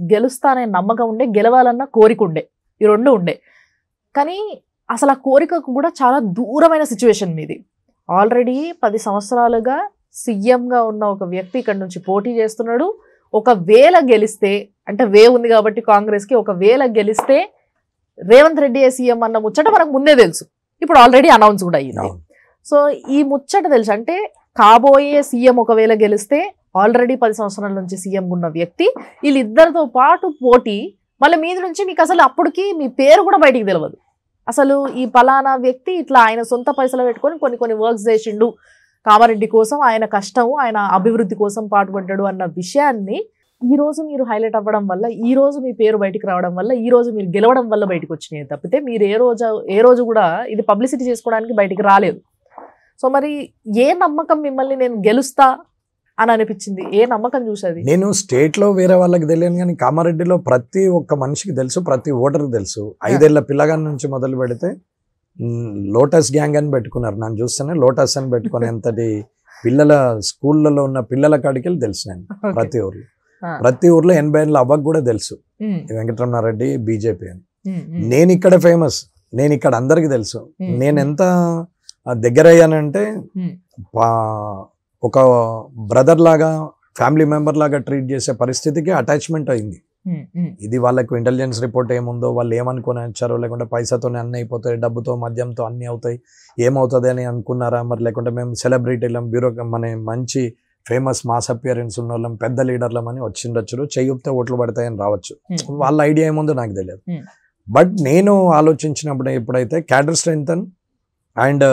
గెలుస్తా అనే నమ్మకం ఉండే గెలవాలన్న కోరిక ఉండే ఈ రెండు ఉండే కానీ అసలు ఆ కోరికకు కూడా చాలా దూరమైన సిచ్యువేషన్ మీది ఆల్రెడీ పది సంవత్సరాలుగా సీఎంగా ఉన్న ఒక వ్యక్తి ఇక్కడ నుంచి పోటీ చేస్తున్నాడు ఒకవేళ గెలిస్తే అంటే వే ఉంది కాబట్టి కాంగ్రెస్కి ఒకవేళ గెలిస్తే రేవంత్ రెడ్డి సీఎం అన్న ముచ్చట మనకు ముందే తెలుసు ఇప్పుడు ఆల్రెడీ అనౌన్స్ కూడా అయ్యింది అవును. సో ఈ ముచ్చట తెలుసు అంటే కాబోయే సీఎం ఒకవేళ గెలిస్తే ఆల్రెడీ పది సంవత్సరాల నుంచి సీఎం ఉన్న వ్యక్తి వీళ్ళిద్దరితో పాటు పోటీ మళ్ళీ మీద నుంచి మీకు అసలు అప్పటికి మీ పేరు కూడా బయటికి తెలియదు అసలు ఈ పలానా వ్యక్తి ఇట్లా ఆయన సొంత పైసలు పెట్టుకొని కొన్ని కొన్ని వర్క్స్ చేసిండు కామారెడ్డి కోసం ఆయన కష్టం ఆయన అభివృద్ధి కోసం పాటుపడ్డాడు అన్న విషయాన్ని ఈ రోజు మీరు హైలైట్ అవ్వడం వల్ల ఈ రోజు మీ పేరు బయటికి రావడం వల్ల ఈ రోజు మీరు గెలవడం వల్ల బయటకు వచ్చినాయి తప్పితే మీరు ఏ రోజు ఏ రోజు కూడా ఇది పబ్లిసిటీ చేసుకోవడానికి బయటికి రాలేదు సో మరి ఏ నమ్మకం మిమ్మల్ని నేను గెలుస్తా అని అనిపించింది ఏ నమ్మకం చూసేది నేను స్టేట్ లో వేరే వాళ్ళకి తెలియను కానీ కామారెడ్డిలో ప్రతి ఒక్క మనిషికి తెలుసు ప్రతి ఓటర్కి తెలుసు ఐదేళ్ల పిల్లగాని నుంచి మొదలు పెడితే మ్, లోటస్ గ్యాంగ్ అని పెట్టుకున్నారు నన్ను చూస్తేనే లోటస్ అని పెట్టుకునేంతటి పిల్లల స్కూళ్ళలో ఉన్న పిల్లల కాడికి వెళ్ళి తెలుసు నేను ప్రతి ఊర్లో ఆ. ప్రతి ఊర్లో ఎనభై ఏళ్ళ అవ్వకు కూడా తెలుసు ఉమ్, ఈ వెంకటరమణారెడ్డి బీజేపీ అని ఉమ్, ఉమ్, నేను ఇక్కడ ఫేమస్ నేను ఇక్కడ అందరికి తెలుసు ఉమ్, నేను ఉమ్, ఎంత దగ్గర అయ్యానంటే ఉమ్, పా- ఒక బ్రదర్ లాగా ఫ్యామిలీ మెంబర్ లాగా ట్రీట్ చేసే పరిస్థితికి అటాచ్మెంట్ అయింది ఉమ్, ఉమ్, ఇది వాళ్ళకు ఇంటెలిజెన్స్ రిపోర్ట్ ఏముందో వాళ్ళు ఏమనుకుని వచ్చారో లేకుంటే పైసాతోనే అన్ని అయిపోతాయి డబ్బుతో మద్యంతో అన్ని అవుతాయి ఏమవుతుంది అని అనుకున్నారా మరి లేకుంటే మేము సెలబ్రిటీలం బ్యూరో మన మంచి ఫేమస్ మాస్ అపియరెన్స్ ఉన్న వాళ్ళం పెద్ద లీడర్లం అని వచ్చిండొచ్చు చెయ్యితే ఓట్లు పడతాయని రావచ్చు ఉమ్, వాళ్ళ ఐడియా ఏముందో నాకు తెలియదు Hmm. బట్ నేను ఆలోచించినప్పుడు ఎప్పుడైతే cadre strength and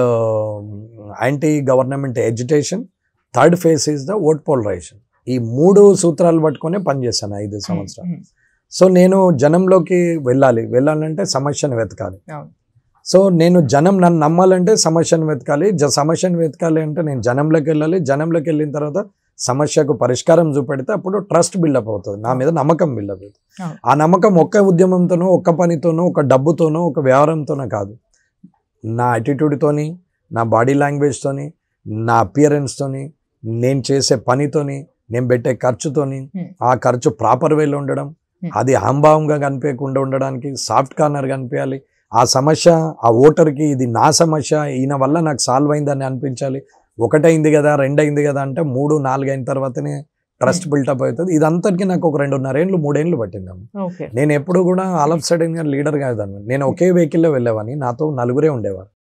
anti government education third phase is the vote polarisation ఈ మూడు సూత్రాలు పట్టుకొని పనిచేశాను ఐదు సంవత్సరాలు ఉమ్, సో నేను జనంలోకి వెళ్ళాలి వెళ్ళాలంటే సమస్యను వెతకాలి అవును. సో నేను జనం నన్ను నమ్మాలంటే సమస్యను వెతకాలి జ సమస్యను వెతకాలి అంటే నేను జనంలోకి వెళ్ళాలి జనంలోకి వెళ్ళిన తర్వాత సమస్యకు పరిష్కారం చూపెడితే అప్పుడు ట్రస్ట్ బిల్డప్ అవుతుంది నా మీద నమ్మకం బిల్డప్ అవుతుంది అవును. ఆ నమ్మకం ఒక్క ఉద్యమంతోనో ఒక్క పనితోనో ఒక డబ్బుతోనో ఒక వ్యవహారంతోనో కాదు నా యాటిట్యూడ్తోని నా బాడీ లాంగ్వేజ్తోని నా అపియరెన్స్తోని నేను చేసే పనితోని నేను పెట్టే ఖర్చుతోని Hmm. ఆ ఖర్చు ప్రాపర్ వేలో ఉండడం Hmm. అది అహంభావంగా కనిపించకుండా ఉండడానికి సాఫ్ట్ కార్నర్ కనిపించాలి ఆ సమస్య ఆ ఓటర్కి ఇది నా సమస్య ఈయన వల్ల నాకు సాల్వ్ అయిందని అనిపించాలి ఒకటైంది కదా రెండైంది కదా అంటే మూడు నాలుగు అయిన తర్వాతనే ట్రస్ట్ బిల్టప్ అవుతుంది ఇదంతటికి నాకు ఒక రెండున్నర ఏళ్ళు మూడేళ్ళు పట్టిందమ్మ ఓకే నేను ఎప్పుడు కూడా ఆల్ ఆఫ్ సడన్ గా లీడర్ కాదని నేను ఒకే వెహికల్లో వెళ్ళేవాని నాతో నలుగురే ఉండేవారు